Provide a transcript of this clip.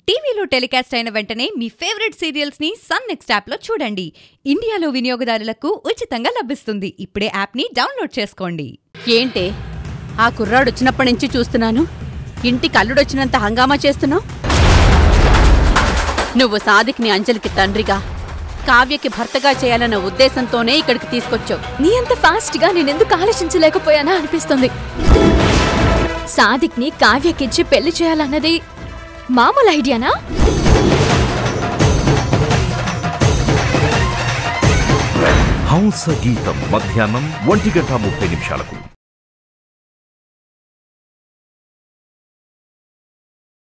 టీవీలో టెలికాస్ట్ అయిన వెంటనే మీ ఫేవరెట్ సీరియల్స్ ని సన్ నెక్స్ట్ యాప్ లో చూడండి ఇండియాలో వినియోగదారులకు ఉచితంగా లభిస్తుంది ఇప్పుడే యాప్ ని డౌన్లోడ్ చేసుకోండి ఏంటే ఆ కుర్రాడు వచ్చినప్పటి నుంచి చూస్తున్నాను ఇంటికి అల్లుడొచ్చినంత హంగామా చేస్తున్నావు నువ్వు సాదిక్ని అంజలికి తండ్రిగా కావ్యకి భర్తగా చేయాలన్న ఉద్దేశంతోనే ఇక్కడికి తీసుకొచ్చావు నీ అంత ఫాస్ట్ గా నేనెందుకు ఆలోచించలేకపోయానా అనిపిస్తుంది సాదిక్ ని కావ్యకిచ్చి పెళ్లి చేయాలన్నది మామూలు ఐడియానా హంస గీతం మధ్యాహ్నం ఒంటి గంట ముప్పై నిమిషాలకు